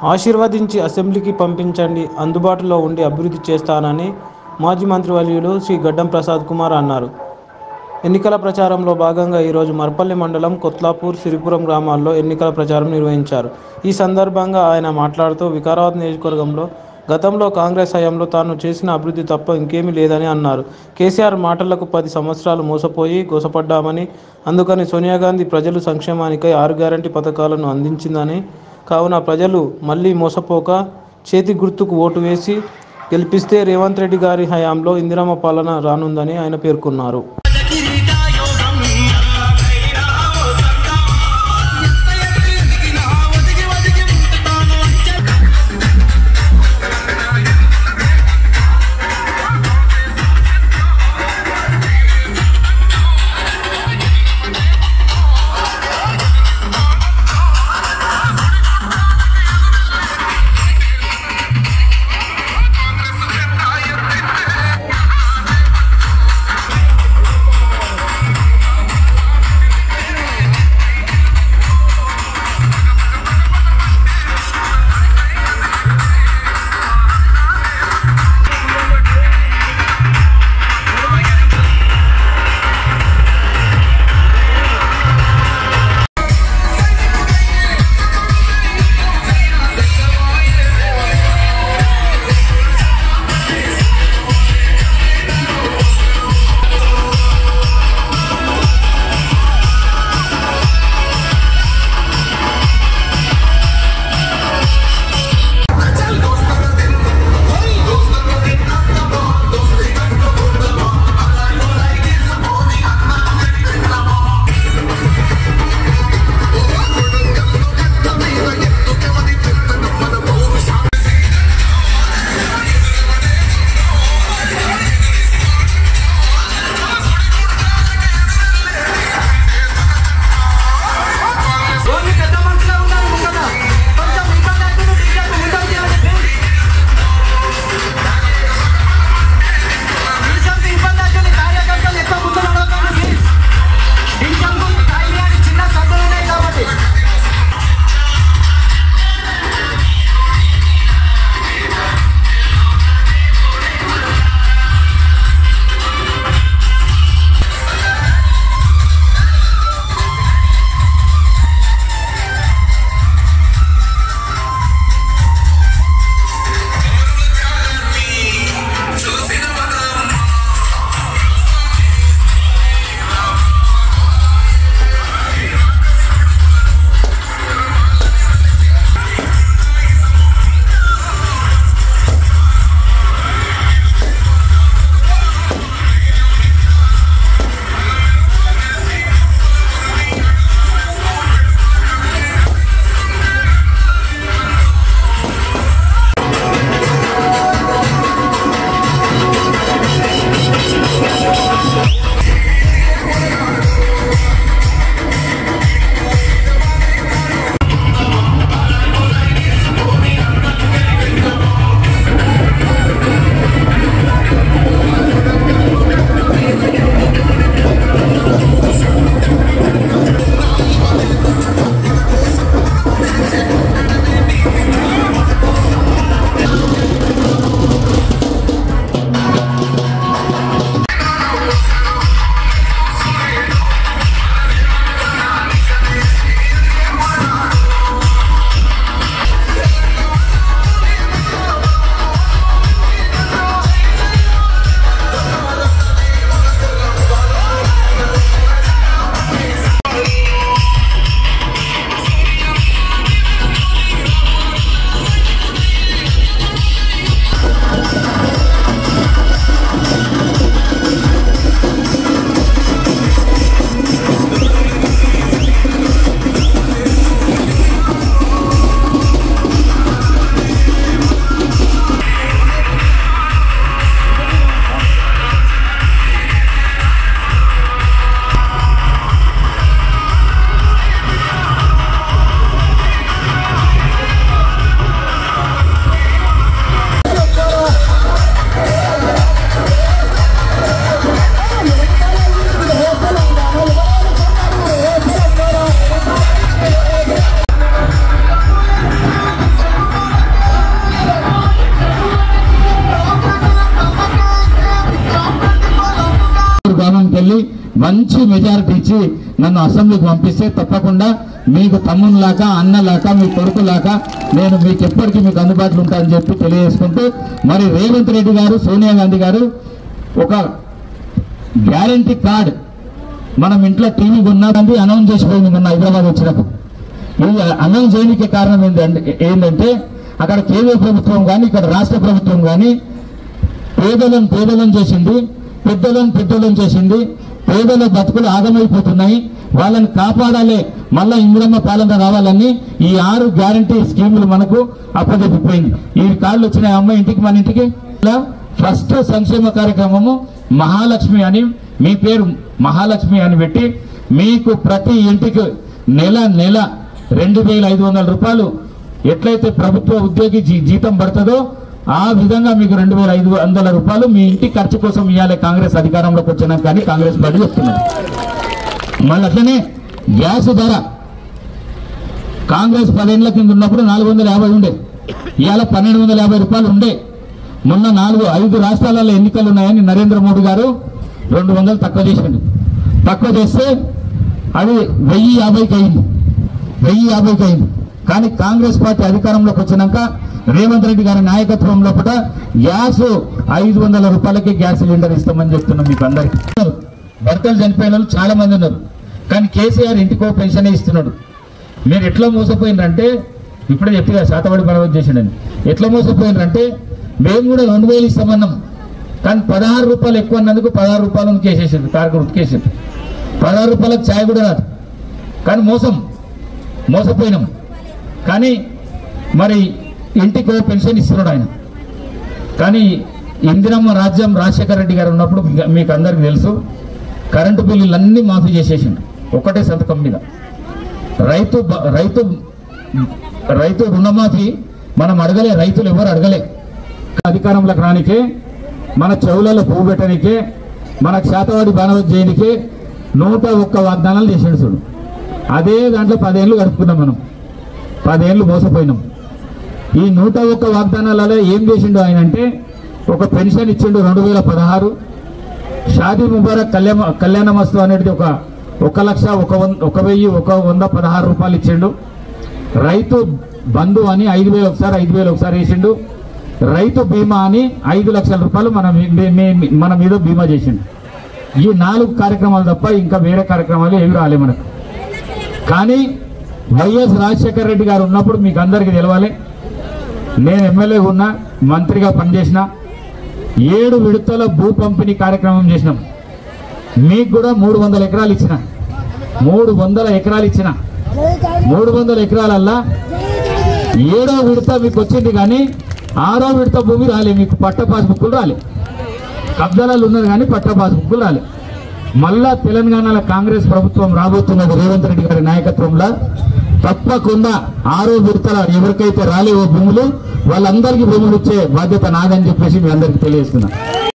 ఆశీర్వదించి అసెంబ్లీకి పంపించండి అందుబాటులో ఉండి అభివృద్ధి చేస్తానని మాజీ మంత్రివర్యులు శ్రీ గడ్డం ప్రసాద్ కుమార్ అన్నారు ఎన్నికల ప్రచారంలో భాగంగా ఈరోజు మర్పల్లి మండలం కొత్లాపూర్ సిరిపురం గ్రామాల్లో ఎన్నికల ప్రచారం నిర్వహించారు ఈ సందర్భంగా ఆయన మాట్లాడుతూ వికారాబాద్ నియోజకవర్గంలో గతంలో కాంగ్రెస్ హయాంలో తాను చేసిన అభివృద్ధి తప్ప ఇంకేమీ లేదని అన్నారు కేసీఆర్ మాటలకు పది సంవత్సరాలు మోసపోయి గోసపడ్డామని అందుకని సోనియా గాంధీ ప్రజలు సంక్షేమానికై ఆరు గ్యారంటీ పథకాలను అందించిందని కావున ప్రజలు మళ్ళీ మోసపోక చేతి గుర్తుకు ఓటు వేసి గెలిపిస్తే రేవంత్ రెడ్డి గారి హయాంలో ఇందిరమ్మ పాలన రానుందని ఆయన పేర్కొన్నారు కిరీటాయోగం ఒదిగి ఒదిగి ఉంటుతాను అంచె Thank గెలిపించి మంచి మెజారిటీ ఇచ్చి నన్ను అసెంబ్లీకి పంపిస్తే తప్పకుండా మీకు తమ్మునిలాగా అన్నలాగా మీ కొడుకులాగా నేను మీకు ఎప్పటికీ మీకు అందుబాటులో ఉంటానని చెప్పి తెలియజేసుకుంటూ మరి రేవంత్ రెడ్డి గారు సోనియా గాంధీ గారు ఒక గ్యారంటీ కార్డ్ మనం ఇంట్లో టీవీ కొన్నామంది అనౌన్స్ చేసిపోయింది మొన్న హైదరాబాద్ వచ్చినప్పుడు ఇది అనౌన్స్ చేయడానికి కారణం ఏంటంటే ఏంటంటే అక్కడ కేంద్ర ప్రభుత్వం కానీ ఇక్కడ రాష్ట్ర ప్రభుత్వం కానీ పేదలను పేదలను చేసింది పెద్దలను పెద్దలను చేసింది పేదల బతుకులు ఆగమైపోతున్నాయి వాళ్ళని కాపాడాలి మళ్ళా ఇందిరమ్మ పాలన రావాలని ఈ ఆరు గ్యారంటీ స్కీములు మనకు అప్పచెప్పిపోయింది ఈ కార్డులు వచ్చిన అమ్మ ఇంటికి మన ఇంటికి ఇలా ఫస్ట్ సంక్షేమ కార్యక్రమము మహాలక్ష్మి అని మీ పేరు మహాలక్ష్మి అని పెట్టి మీకు ప్రతి ఇంటికి నెల నెల రెండు వేల ఐదు వందల రూపాయలు ఎట్లయితే ప్రభుత్వ ఉద్యోగి జీ- జీతం పడుతుందో ఆ విధంగా మీకు రెండు వేల ఐదు వందల రూపాయలు మీ ఇంటి ఖర్చు కోసం ఇవ్వాలి కాంగ్రెస్ అధికారంలోకి వచ్చినాక కానీ కాంగ్రెస్ పార్టీ చెప్తున్నారు మళ్ళీ అట్లనే గ్యాస్ ధర కాంగ్రెస్ పదేళ్ల కింద ఉన్నప్పుడు నాలుగు వందల యాభై ఉండే ఇవాళ పన్నెండు వందల యాభై రూపాయలు ఉండే మొన్న నాలుగు ఐదు రాష్ట్రాలలో ఎన్నికలు ఉన్నాయని నరేంద్ర మోడీ గారు రెండు వందలు తక్కువ చేసిండు తక్కువ చేస్తే అది వెయ్యి యాభైకి అయింది వెయ్యి యాభైకి అయింది కానీ కాంగ్రెస్ పార్టీ అధికారంలోకి వచ్చినాక రేవంత్ రెడ్డి గారి నాయకత్వం లోపల గ్యాస్ ఐదు వందల రూపాయలకి గ్యాస్ సిలిండర్ ఇస్తామని చెప్తున్నాం మీకు అందరికీ భర్తలు చనిపోయిన వాళ్ళు చాలా మంది ఉన్నారు కానీ కేసీఆర్ ఇంటికో పెన్షన్ ఇస్తున్నాడు మీరు ఎట్లా మోసపోయినారంటే ఇప్పుడే చెప్పిగా శాతవాడి బలవత్ చేసిండని ఎట్లా మోసపోయినారంటే మేము కూడా రెండు వేలు ఇస్తామన్నాం కానీ పదహారు రూపాయలు ఎక్కువ అన్నందుకు పదహారు రూపాయలను కేసేసింది తారక ఉతికేసింది పదహారు రూపాయలకు ఛాయ్ కూడా రాదు కానీ మోసం మోసపోయినాం కానీ మరి ఇంటికి ఓ పెన్షన్ ఇస్తున్నాడు ఆయన కానీ ఇందిరమ్మ రాజ్యం రాజశేఖర రెడ్డి గారు ఉన్నప్పుడు మీకు- మీకు అందరికీ తెలుసు కరెంటు బిల్లులు అన్నీ మాఫీ చేసేసిండు ఒకటే సంతకం మీద రైతు బ- రైతు రైతు రుణమాఫీ మనం అడగలే రైతులు ఎవరు అడగలే అధికారంలోకి రానికే మన చెవులలో పువ్వు పెట్టడానికే మన శాతవాడి బాణవత్ చేయనికే నూట ఒక్క వాగ్దానాలు చేసాడు చూడు అదే దాంట్లో పదేళ్ళు గడుపుకున్నాం మనం పదేళ్ళు మోసపోయినాం ఈ నూట ఒక్క వాగ్దానాలలో ఏం చేసిండు ఆయన అంటే ఒక పెన్షన్ ఇచ్చిండు రెండు వేల పదహారు షాదీ ముబారక్ కళ్యాణ కళ్యాణ మస్తు అనేది ఒక ఒక లక్ష ఒక వంద ఒక వెయ్యి ఒక వంద పదహారు రూపాయలు ఇచ్చిండు రైతు బంధు అని ఐదు వేలు ఒకసారి ఐదు వేలు ఒకసారి వేసిండు రైతు బీమా అని ఐదు లక్షల రూపాయలు మన మీ- మీ- మీ- మన మీద బీమా చేసిండు ఈ నాలుగు కార్యక్రమాలు తప్ప ఇంకా వేరే కార్యక్రమాలు ఏమి రాలే మనకు కానీ వైఎస్ రాజశేఖర రెడ్డి గారు ఉన్నప్పుడు మీకు అందరికీ తెలవాలి నేను ఎమ్మెల్యే ఉన్నా మంత్రిగా పనిచేసిన ఏడు విడతల భూ పంపిణీ కార్యక్రమం చేసినాం మీకు కూడా మూడు వందల ఎకరాలు ఇచ్చిన మూడు వందల ఎకరాలు ఇచ్చిన మూడు వందల ఎకరాలల్లా ఏడో విడత మీకు వచ్చింది కానీ ఆరో విడత భూమి రాలే మీకు పట్ట పాస్బుక్లు రాలే కబ్జాలు ఉన్నది కానీ పట్ట పాస్బుక్లు రాలే మళ్ళా తెలంగాణలో కాంగ్రెస్ ప్రభుత్వం రాబోతున్నది రేవంత్ రెడ్డి గారి నాయకత్వంలో తప్పకుండా ఆరో విడతల ఎవరికైతే రాలేవో భూములు వాళ్ళందరికీ భూములు ఇచ్చే బాధ్యత నాదని చెప్పేసి మీ అందరికీ తెలియజేస్తున్నా